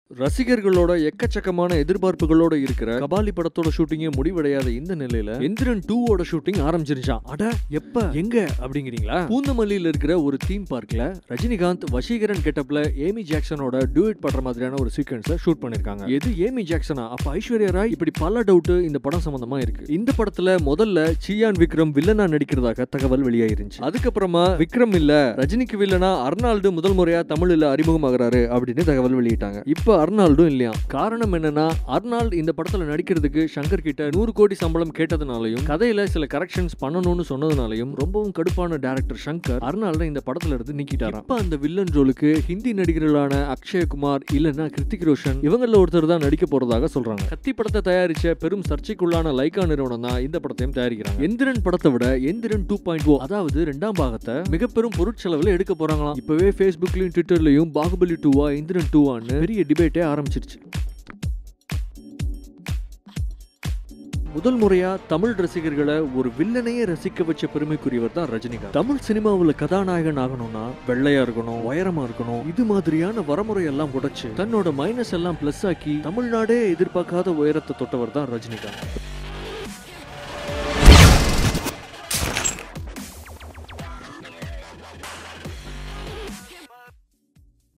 ரசிகர்களோட எக்கச்சக்கமான எதிர்பார்ப்புகளோட இருக்கிற கபாலி படத்தோட ஷூட்டிங்கே முடிவடையாத இந்த நிலையில எந்திரன் டூவோட ஷூட்டிங் ஆரம்பிச்சிருச்சான் அட எப்ப எங்க அப்படிங்கிறீங்களா பூந்தமல்லியில இருக்கிற ஒரு தீம் பார்க்ல ரஜினிகாந்த் வசீகரன் கெட்டப்ல ஏமி ஜாக்சனோட டூயட் பண்ற மாதிரியான ஒரு சீக்வன்ஸை ஷூட் பண்ணிருக்காங்க எது ஏமி ஜாக்சனா அப்ப ஐஸ்வர்யா ராய் இப்படி பல டவுட் இந்த படம் சம்பந்தமா இருக்கு இந்த படத்துல முதல்ல சியான் விக்ரம் வில்லனா நடிக்கிறதாக தகவல் வெளியாயிருந்துச்சு அதுக்கப்புறமா விக்ரம் இல்ல ரஜினிக்கு வில்லனா அர்னால்டு முதல் முறையா தமிழ்ல அறிமுகமாகறாரு அப்படின்னு தகவல் வெளியிட்டாங்க இப்ப அர்னால்டும் இல்லையா காரணம் என்னன்னா அர்னால்டு இந்த படத்துல நடிக்கிறதுக்கு சங்கர் கிட்ட நூறு கோடி சம்பளம் கேட்டதுனாலையும் கதையில சில கரெக்ஷன்ஸ் பண்ணணும்னு சொன்னதுனாலையும் ரொம்பவும் கடுப்பான டேரக்டர் சங்கர் அர்னால்ட இந்த படத்துல இருந்து நீக்கிட்டாராம் இப்ப அந்த வில்லன் ரோலுக்கு ஹிந்தி நடிகர்களான அக்ஷயகுமார் இல்லைன்னா கிருத்திக் ரோஷன் இவங்கள ஒருத்தர் தான் நடிக்க போறதாக சொல்றாங்க கத்தி படத்தை தயாரிச்ச பெரும் சர்ச்சைக்குள்ளான லைகா நிறுவனம் தான் இந்த படத்தையும் தயாரிக்கிறாங்க எந்திரன் படத்தை விட எந்திரன் டூ பாயிண்ட் ஓ அதாவது ரெண்டாம் பாகத்தை மிக பெரும் பொருட்செலவுல எடுக்க போறாங்களாம் இப்பவே ஃபேஸ்புக்லயும் ட்விட்டர்லயும் பாகுபலி டூவா எந்திரன் டூவான்னு பெரிய டிபேட்டே ஆரம்பிச்சிருச்சு முதல் முறையா தமிழ் ரசிகர்களை ஒரு வில்லனையே ரசிக்க வச்ச பெருமைக்குரியவர் தான் ரஜினிகாந்த் தமிழ் சினிமாவுல கதாநாயகன் ஆகணும்னா வெள்ளையா இருக்கணும் உயரமா இருக்கணும் இது மாதிரியான வரமுறை எல்லாம் உடைச்சு தன்னோட மைனஸ் எல்லாம் பிளஸ் ஆக்கி தமிழ்நாடே எதிர்பார்க்காத உயரத்தை தொட்டவர் தான் ரஜினிகாந்த்